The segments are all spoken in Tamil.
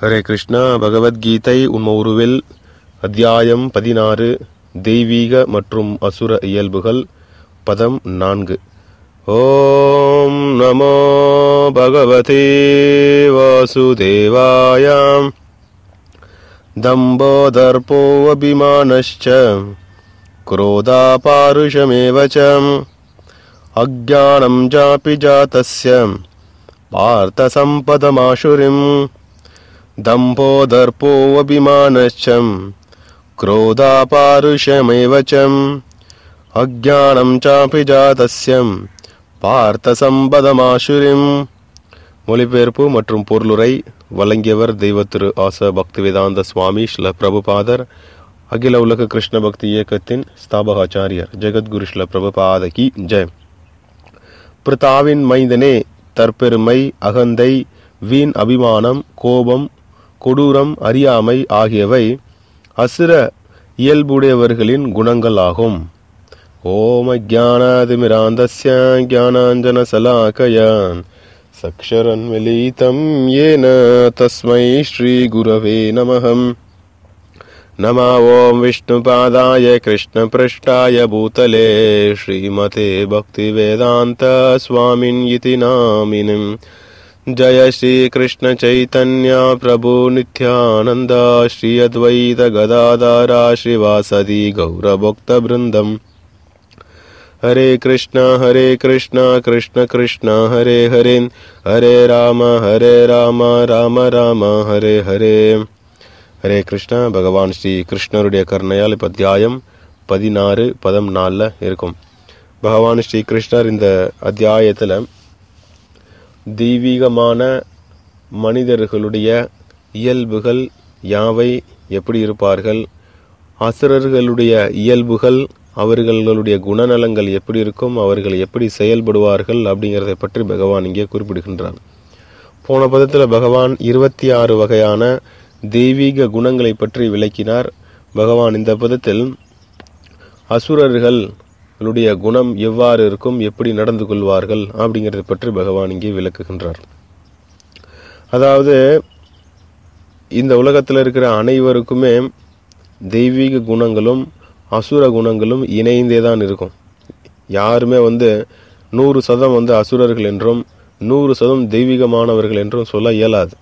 ஹரே கிருஷ்ணா பகவத்கீதை உண்ம உருவில் அத்தியாயம் பதினாறு தெய்வீக மற்றும் அசுர இயல்புகள் பதம் நான்கு ஓம் நமோ பகவதே வாசுதேவாயாம் दम्बोदर्पोऽभिमानश्च क्रोधापारुषमेव च अज्ञानं चापि जातस्य पार्थसम्पदमाशुरिम् दम्भोदर्पोऽभिमानश्च क्रोधापारुषमेव च अज्ञानं चापि जातस्य பார்த்தசம்பதமாசுரிம் மொழிபெயர்ப்பு மற்றும் பொருளுரை வழங்கியவர் தெய்வ திரு ஆச பக்திவேதாந்த சுவாமி ஸ்ல பிரபுபாதர் அகில உலக கிருஷ்ண பக்தி இயக்கத்தின் ஸ்தாபகாச்சாரியர் ஜெகத்குரு ஸ்ல பிரபுபாத கி ஜெய் பிரித்தாவின் மைந்தனே தற்பெருமை அகந்தை வீண் அபிமானம் கோபம் கொடூரம் அறியாமை ஆகியவை அசுர இயல்புடையவர்களின் குணங்கள் ஆகும் ஓம் அஜானாதிமிராந்தஸ்ய ஞானாஞ்சனசலாக்கயான் सक्षरन्मिलितं येन तस्मै श्रीगुरवे नमः नमा ॐ विष्णुपादाय कृष्णपृष्ठाय भूतले श्रीमते भक्तिवेदान्तस्वामिन् इति नामिनिम् जय श्रीकृष्णचैतन्य प्रभु नित्यानन्द श्री अद्वैतगदाधारा श्रीवासदि गौरभोक्तवृन्दम् हरे कृष्ण हरे कृष्ण कृष्ण कृष्ण हरे हरे हरे राम हरे राम ராம ராம ஹரே ஹரே ஹரே கிருஷ்ணா பகவான் ஸ்ரீ கிருஷ்ணருடைய கருணையால் இப்போ அத்தியாயம் பதினாறு பதம் நாலில் இருக்கும் பகவான் ஸ்ரீ கிருஷ்ணர் இந்த அத்தியாயத்தில் தெய்வீகமான மனிதர்களுடைய இயல்புகள் யாவை எப்படி இருப்பார்கள் அசுரர்களுடைய இயல்புகள் அவர்களுடைய குணநலங்கள் எப்படி இருக்கும் அவர்கள் எப்படி செயல்படுவார்கள் அப்படிங்கிறதை பற்றி பகவான் இங்கே குறிப்பிடுகின்றார் போன பதத்தில் பகவான் இருபத்தி ஆறு வகையான தெய்வீக குணங்களை பற்றி விளக்கினார் பகவான் இந்த பதத்தில் அசுரர்களுடைய குணம் எவ்வாறு இருக்கும் எப்படி நடந்து கொள்வார்கள் அப்படிங்கிறதை பற்றி பகவான் இங்கே விளக்குகின்றார் அதாவது இந்த உலகத்தில் இருக்கிற அனைவருக்குமே தெய்வீக குணங்களும் அசுர குணங்களும் இணைந்தே தான் இருக்கும் யாருமே வந்து நூறு சதம் வந்து அசுரர்கள் என்றும் நூறு சதம் தெய்வீகமானவர்கள் என்றும் சொல்ல இயலாது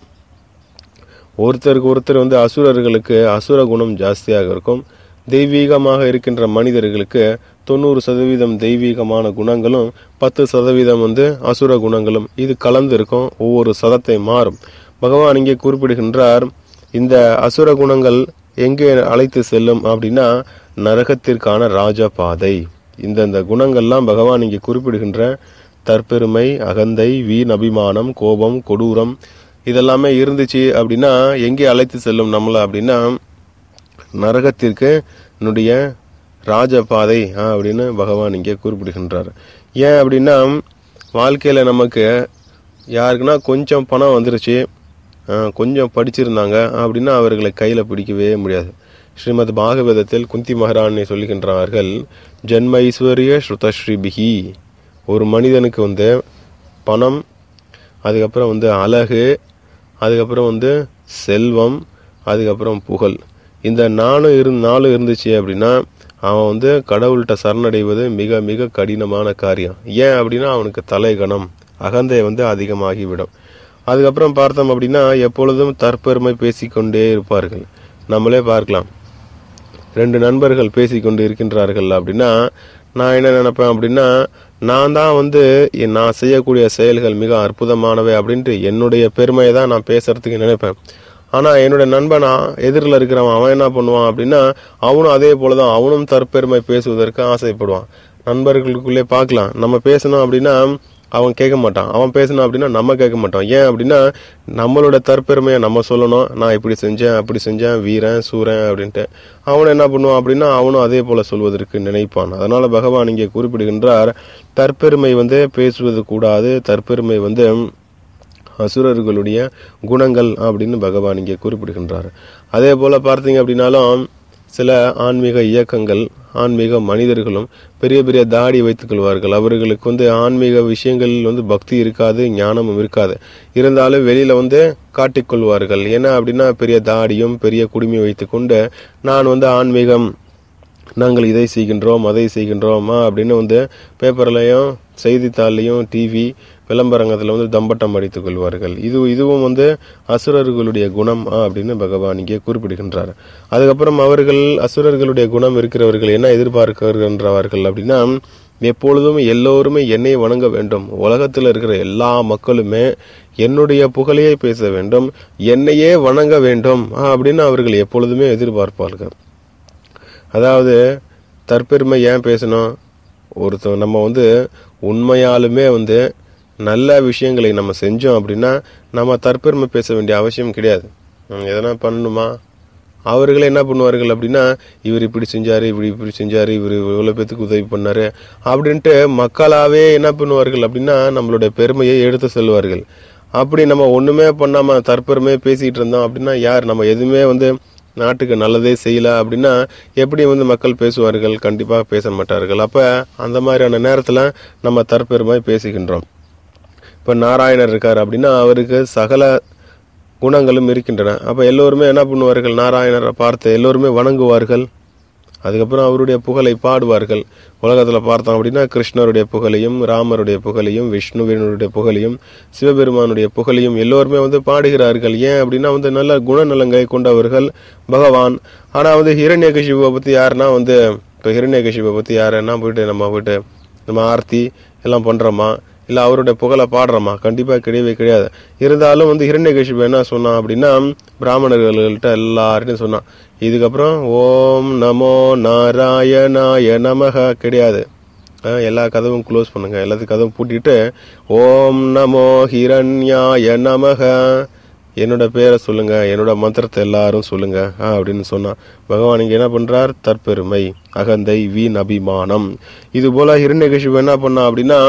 ஒருத்தருக்கு ஒருத்தர் வந்து அசுரர்களுக்கு அசுர குணம் ஜாஸ்தியாக இருக்கும் தெய்வீகமாக இருக்கின்ற மனிதர்களுக்கு தொண்ணூறு சதவீதம் தெய்வீகமான குணங்களும் பத்து சதவீதம் வந்து அசுர குணங்களும் இது கலந்து இருக்கும் ஒவ்வொரு சதத்தை மாறும் பகவான் இங்கே குறிப்பிடுகின்றார் இந்த அசுர குணங்கள் எங்கே அழைத்து செல்லும் அப்படின்னா நரகத்திற்கான ராஜபாதை இந்தந்த குணங்கள்லாம் பகவான் இங்கே குறிப்பிடுகின்ற தற்பெருமை அகந்தை வீண் அபிமானம் கோபம் கொடூரம் இதெல்லாமே இருந்துச்சு அப்படின்னா எங்கே அழைத்து செல்லும் நம்மளை அப்படின்னா நரகத்திற்கு என்னுடைய ராஜபாதை அப்படின்னு பகவான் இங்கே குறிப்பிடுகின்றார் ஏன் அப்படின்னா வாழ்க்கையில் நமக்கு யாருக்குன்னா கொஞ்சம் பணம் வந்துருச்சு கொஞ்சம் படிச்சிருந்தாங்க அப்படின்னா அவர்களை கையில் பிடிக்கவே முடியாது ஸ்ரீமத் பாகவதத்தில் குந்தி மகாராணி சொல்லுகின்றார்கள் ஜென்ம ஐஸ்வர்ய ஸ்ருதஸ்ரீபிகி ஒரு மனிதனுக்கு வந்து பணம் அதுக்கப்புறம் வந்து அழகு அதுக்கப்புறம் வந்து செல்வம் அதுக்கப்புறம் புகழ் இந்த நாலும் இரு நாலும் இருந்துச்சு அப்படின்னா அவன் வந்து கடவுள்கிட்ட சரணடைவது மிக மிக கடினமான காரியம் ஏன் அப்படின்னா அவனுக்கு தலைகணம் அகந்தை வந்து அதிகமாகிவிடும் அதுக்கப்புறம் பார்த்தோம் அப்படின்னா எப்பொழுதும் தற்பெருமை பேசிக்கொண்டே இருப்பார்கள் நம்மளே பார்க்கலாம் ரெண்டு நண்பர்கள் பேசிக்கொண்டு இருக்கின்றார்கள் அப்படின்னா நான் என்ன நினைப்பேன் அப்படின்னா நான் தான் வந்து நான் செய்யக்கூடிய செயல்கள் மிக அற்புதமானவை அப்படின்ட்டு என்னுடைய பெருமையை தான் நான் பேசுறதுக்கு நினைப்பேன் ஆனால் என்னுடைய நண்பனா எதிரில் இருக்கிறவன் அவன் என்ன பண்ணுவான் அப்படின்னா அவனும் அதே போல தான் அவனும் தற்பெருமை பேசுவதற்கு ஆசைப்படுவான் நண்பர்களுக்குள்ளே பார்க்கலாம் நம்ம பேசணும் அப்படின்னா அவன் கேட்க மாட்டான் அவன் பேசணும் அப்படின்னா நம்ம கேட்க மாட்டோம் ஏன் அப்படின்னா நம்மளோட தற்பெருமையை நம்ம சொல்லணும் நான் இப்படி செஞ்சேன் அப்படி செஞ்சேன் வீரன் சூரன் அப்படின்ட்டு அவன் என்ன பண்ணுவான் அப்படின்னா அவனும் அதே போல சொல்வதற்கு நினைப்பான் அதனால பகவான் இங்கே குறிப்பிடுகின்றார் தற்பெருமை வந்து பேசுவது கூடாது தற்பெருமை வந்து அசுரர்களுடைய குணங்கள் அப்படின்னு பகவான் இங்கே குறிப்பிடுகின்றார் அதே போல பார்த்தீங்க அப்படின்னாலும் சில ஆன்மீக இயக்கங்கள் ஆன்மீக மனிதர்களும் பெரிய பெரிய தாடி வைத்துக் கொள்வார்கள் அவர்களுக்கு வந்து ஆன்மீக விஷயங்களில் வந்து பக்தி இருக்காது ஞானமும் இருக்காது இருந்தாலும் வெளியில வந்து காட்டிக்கொள்வார்கள் ஏன்னா அப்படின்னா பெரிய தாடியும் பெரிய குடுமி வைத்துக்கொண்டு நான் வந்து ஆன்மீகம் நாங்கள் இதை செய்கின்றோம் அதை செய்கின்றோமா அப்படின்னு வந்து பேப்பர்லையும் செய்தித்தாள்லையும் டிவி விளம்பரங்கத்தில் வந்து தம்பட்டம் அடித்துக் கொள்வார்கள் இது இதுவும் வந்து அசுரர்களுடைய குணம் ஆ, அப்படின்னு பகவான் இங்கே குறிப்பிடுகின்றார் அதுக்கப்புறம் அவர்கள் அசுரர்களுடைய குணம் இருக்கிறவர்கள் என்ன எதிர்பார்க்கின்றவர்கள் அப்படின்னா எப்பொழுதும் எல்லோருமே என்னை வணங்க வேண்டும் உலகத்தில் இருக்கிற எல்லா மக்களுமே என்னுடைய புகழையே பேச வேண்டும் என்னையே வணங்க வேண்டும் ஆ, அப்படின்னு அவர்கள் எப்பொழுதுமே எதிர்பார்ப்பார்கள் அதாவது தற்பெருமை ஏன் பேசணும் ஒருத்த நம்ம வந்து உண்மையாலுமே வந்து நல்ல விஷயங்களை நம்ம செஞ்சோம் அப்படின்னா நம்ம தற்பெருமை பேச வேண்டிய அவசியம் கிடையாது ம், எதனா பண்ணணுமா அவர்களே என்ன பண்ணுவார்கள் அப்படின்னா இவர் இப்படி செஞ்சாரு இப்படி இப்படி செஞ்சாரு இவர் இவ்வளவு பேத்துக்கு உதவி பண்ணாரு அப்படின்ட்டு மக்களாவே என்ன பண்ணுவார்கள் அப்படின்னா நம்மளுடைய பெருமையை எடுத்து செல்வார்கள் அப்படி நம்ம ஒண்ணுமே பண்ணாம தற்பெருமையை பேசிட்டு இருந்தோம் அப்படின்னா யார் நம்ம எதுவுமே வந்து நாட்டுக்கு நல்லதே செய்யல அப்படின்னா எப்படி வந்து மக்கள் பேசுவார்கள் கண்டிப்பா பேச மாட்டார்கள் அப்ப அந்த மாதிரியான நேரத்துல நம்ம தற்பெருமை பேசுகின்றோம் இப்ப நாராயணர் இருக்கார் அப்படின்னா அவருக்கு சகல குணங்களும் இருக்கின்றன அப்ப எல்லோருமே என்ன பண்ணுவார்கள் நாராயணரை பார்த்து எல்லோருமே வணங்குவார்கள் அதுக்கப்புறம் அவருடைய புகழை பாடுவார்கள் உலகத்துல பார்த்தோம் அப்படின்னா கிருஷ்ணருடைய புகழையும் ராமருடைய புகழையும் விஷ்ணுவினுடைய புகழையும் சிவபெருமானுடைய புகழையும் எல்லோருமே வந்து பாடுகிறார்கள் ஏன் அப்படின்னா வந்து நல்ல குணநலங்களை கொண்டவர்கள் பகவான் ஆனா வந்து ஹிரண்யகசிபுவை பத்தி யாருன்னா வந்து இப்ப ஹிரண்யகசிபுவை பத்தி யாருன்னா போயிட்டு நம்ம போயிட்டு நம்ம ஆர்த்தி எல்லாம் பண்றோமா இல்ல அவருடைய புகழை பாடுறோமா கண்டிப்பா கிடையவே கிடையாது இருந்தாலும் வந்து ஹிரண்யகசிபு என்ன சொன்னான் அப்படின்னா பிராமணர்கள்ட்ட எல்லார்ட்டையும் சொன்னான் இதுக்கப்புறம் ஓம் நமோ நாராயணாய நமக கிடையாது அஹ் எல்லா கதவும் க்ளோஸ் பண்ணுங்க எல்லாத்துக்கும் கதவும் பூட்டிட்டு ஓம் நமோ ஹிரண்யாய நமக என்னோட பேரை சொல்லுங்க என்னோட மந்திரத்தை எல்லாரும் சொல்லுங்க ஆ, அப்படின்னு சொன்னா பகவான் இங்க என்ன பண்றார் தற்பெருமை அகந்தை வீண் அபிமானம் இது போல ஹிரண்யகசிபு என்ன பண்ணா அப்படின்னா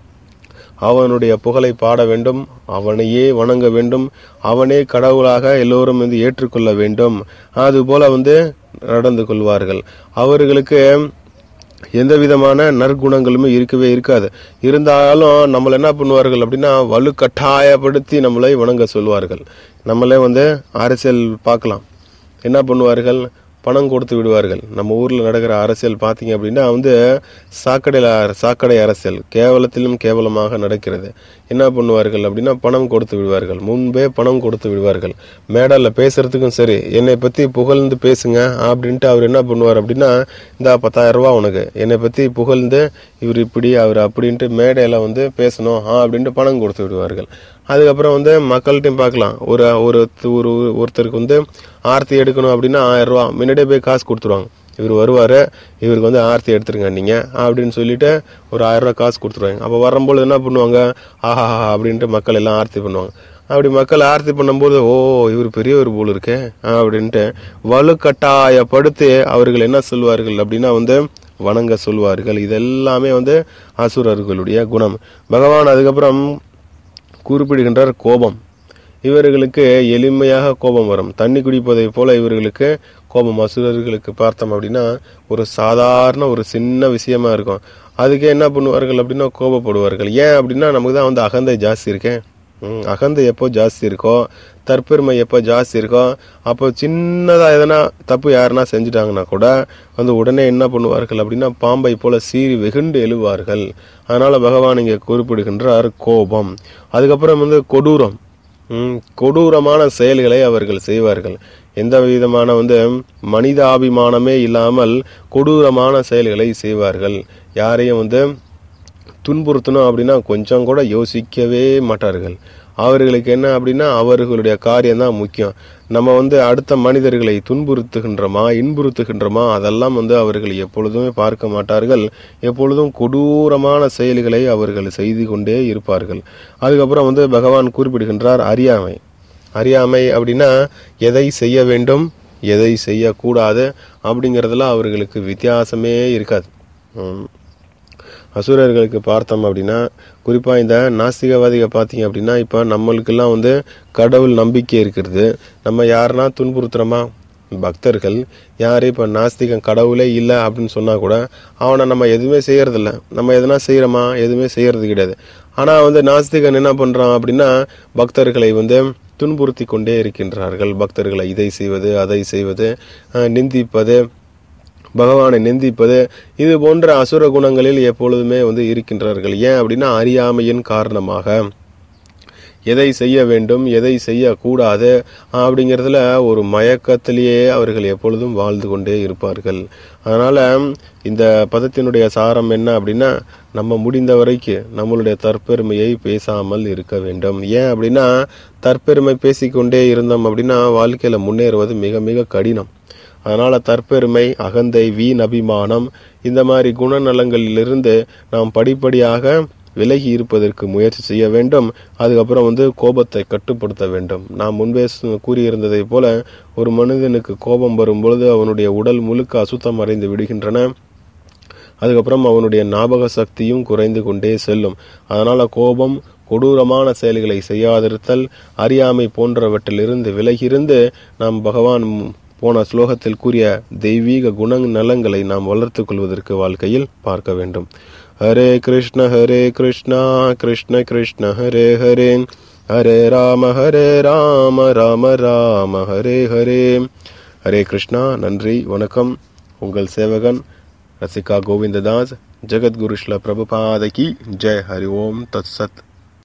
அவனுடைய புகழை பாட வேண்டும் அவனையே வணங்க வேண்டும் அவனே கடவுளாக எல்லோரும் வந்து ஏற்றுக்கொள்ள வேண்டும் அது போல வந்து நடந்து கொள்வார்கள் அவர்களுக்கு எந்த விதமான நற்குணங்களுமே இருக்கவே இருக்காது இருந்தாலும் நம்மள என்ன பண்ணுவார்கள் அப்படின்னா வலுக்கட்டாயப்படுத்தி நம்மளை வணங்க சொல்வார்கள் நம்மளே வந்து அரசியல் பார்க்கலாம் என்ன பண்ணுவார்கள் பணம் கொடுத்து விடுவார்கள் நம்ம ஊர்ல நடக்கிற அரசியல் பார்த்தீங்க அப்படின்னா வந்து சாக்கடையில் சாக்கடை அரசியல் கேவலத்திலும் கேவலமாக நடக்கிறது என்ன பண்ணுவார்கள் அப்படின்னா பணம் கொடுத்து விடுவார்கள் முன்பே பணம் கொடுத்து விடுவார்கள் மேடல்ல பேசுறதுக்கும் சரி என்னை பத்தி புகழ்ந்து பேசுங்க அப்படின்ட்டு அவர் என்ன பண்ணுவார் அப்படின்னா இந்த பத்தாயிரம் ரூபாய் உனக்கு என்னை பத்தி புகழ்ந்து இவர் இப்படி அவர் அப்படின்ட்டு மேடையில வந்து பேசணும் ஆ அப்படின்ட்டு பணம் கொடுத்து விடுவார்கள் அதுக்கப்புறம் வந்து மக்கள்கிட்டையும் பார்க்கலாம் ஒரு ஒரு ஒரு ஒருத்தருக்கு வந்து ஆர்த்தி எடுக்கணும் அப்படின்னா ஆயிரம் ரூபா முன்னாடியே போய் காசு கொடுத்துருவாங்க இவர் வருவாரு இவருக்கு வந்து ஆர்த்தி எடுத்துருங்க நீங்க அப்படின்னு சொல்லிட்டு ஒரு ஆயிரம் ரூபாய் காசு கொடுத்துருவாங்க அப்ப வரும்போது என்ன பண்ணுவாங்க ஆஹா அப்படின்ட்டு மக்கள் எல்லாம் ஆர்த்தி பண்ணுவாங்க அப்படி மக்கள் ஆர்த்தி பண்ணும்போது ஓ இவர் பெரியவர் போல இருக்கே அப்படின்ட்டு வலுக்கட்டாயப்படுத்தி அவர்கள் என்ன சொல்வார்கள் அப்படின்னா வந்து வணங்க சொல்வார்கள் இதெல்லாமே வந்து அசுரர்களுடைய குணம் பகவான் அதுக்கப்புறம் குறிப்பிடுகின்றார் கோபம் இவர்களுக்கு எளிமையாக கோபம் வரும் தண்ணி குடிப்பதை போல இவர்களுக்கு கோபம் அசுரர்களுக்கு பார்த்தோம் அப்படின்னா ஒரு சாதாரண ஒரு சின்ன விஷயமா இருக்கும் அதுக்கே என்ன பண்ணுவார்கள் அப்படின்னா கோபப்படுவார்கள் ஏன் அப்படின்னா நமக்கு தான் வந்து அகந்தை ஜாஸ்தி இருக்கேன் ம், அகந்தை எப்போ ஜாஸ்தி இருக்கோ தற்பெருமை எப்போ ஜாஸ்தி இருக்கோ அப்போ சின்னதா எதனா தப்பு யாருன்னா செஞ்சுட்டாங்கன்னா கூட வந்து உடனே என்ன பண்ணுவார்கள் அப்படின்னா பாம்பை போல சீறி வெகுண்டு எழுவார்கள் அதனால பகவான் இங்கே குறிப்பிடுகின்றார் கோபம் அதுக்கப்புறம் வந்து கொடூரம் ம், கொடூரமான செயல்களை அவர்கள் செய்வார்கள் எந்த விதமான வந்து மனிதாபிமானமே இல்லாமல் கொடூரமான செயல்களை செய்வார்கள் யாரையும் வந்து துன்புறுத்தணும் அப்படின்னா கொஞ்சம் கூட யோசிக்கவே மாட்டார்கள் அவர்களுக்கு என்ன அப்படின்னா அவர்களுடைய காரியம் தான் முக்கியம் நம்ம வந்து அடுத்த மனிதர்களை துன்புறுத்துகின்றோமா இன்புறுத்துகின்றோமா அதெல்லாம் வந்து அவர்கள் எப்பொழுதுமே பார்க்க மாட்டார்கள் எப்பொழுதும் கொடூரமான செயல்களை அவர்கள் செய்து கொண்டே இருப்பார்கள் அதுக்கப்புறம் வந்து பகவான் குறிப்பிடுகின்றார் அறியாமை அறியாமை அப்படின்னா எதை செய்ய வேண்டும் எதை செய்யக்கூடாது அப்படிங்கிறதுல அவர்களுக்கு வித்தியாசமே இருக்காது உம். அசுரர்களுக்கு பார்த்தோம் அப்படின்னா குறிப்பாக இந்த நாஸ்திகவாதிக பார்த்தீங்க அப்படின்னா இப்போ நம்மளுக்கெல்லாம் வந்து கடவுள் நம்பிக்கை இருக்கிறது நம்ம யாருன்னா துன்புறுத்துறோமா பக்தர்கள் யாரு இப்ப நாஸ்திகன் கடவுளே இல்லை அப்படின்னு சொன்னா கூட அவனை நம்ம எதுவுமே செய்யறதில்ல நம்ம எதுனா செய்யறோமா எதுவுமே செய்யறது கிடையாது ஆனா வந்து நாஸ்திகன் என்ன பண்றான் அப்படின்னா பக்தர்களை வந்து துன்புறுத்தி கொண்டே இருக்கின்றார்கள் பக்தர்களை இதை செய்வது அதை செய்வது அஹ், நிந்திப்பது பகவானை நிந்திப்பது இது போன்ற அசுர குணங்களில் எப்பொழுதுமே வந்து இருக்கின்றார்கள் ஏன் அப்படின்னா அறியாமையின் காரணமாக எதை செய்ய வேண்டும் எதை செய்யக்கூடாது அப்படிங்கிறதுல ஒரு மயக்கத்திலேயே அவர்கள் எப்பொழுதும் வாழ்ந்து கொண்டே இருப்பார்கள் அதனால இந்த பதத்தினுடைய சாரம் என்ன அப்படின்னா நம்ம முடிந்த வரைக்கும் நம்மளுடைய தற்பெருமையை பேசாமல் இருக்க வேண்டும் ஏன் அப்படின்னா தற்பெருமை பேசிக்கொண்டே இருந்தோம் அப்படின்னா வாழ்க்கையில முன்னேறுவது மிக மிக கடினம் அதனால தற்பெருமை அகந்தை வீண் அபிமானம் இந்த மாதிரி குணநலங்களிலிருந்து நாம் படிப்படியாக விலகி இருப்பதற்கு முயற்சி செய்ய வேண்டும் அதுக்கப்புறம் வந்து கோபத்தை கட்டுப்படுத்த வேண்டும் நாம் முன்பே சு- கூறியிருந்ததை போல ஒரு மனிதனுக்கு கோபம் வரும் பொழுது அவனுடைய உடல் முழுக்க அசுத்தம் அடைந்து விடுகின்றன அதுக்கப்புறம் அவனுடைய ஞாபக சக்தியும் குறைந்து கொண்டே செல்லும் அதனால கோபம் கொடூரமான செயல்களை செய்யாதிருத்தல் அறியாமை போன்றவற்றிலிருந்து விலகியிருந்து நாம் பகவான் போன ஸ்லோகத்தில் கூறிய தெய்வீக குண நலங்களை நாம் வளர்த்துக் கொள்வதற்கு வாழ்க்கையில் பார்க்க வேண்டும் ஹரே கிருஷ்ண ஹரே கிருஷ்ணா கிருஷ்ண கிருஷ்ண ஹரே ஹரே ஹரே ராம ஹரே ராம ராம ராம ஹரே ஹரே ஹரே கிருஷ்ணா நன்றி வணக்கம் உங்கள் சேவகன் ரசிகா கோவிந்ததாஸ் ஜெகத்குரு ஸ்ல பிரபுபாதகி ஜெய் ஹரி ஓம் தத் சத்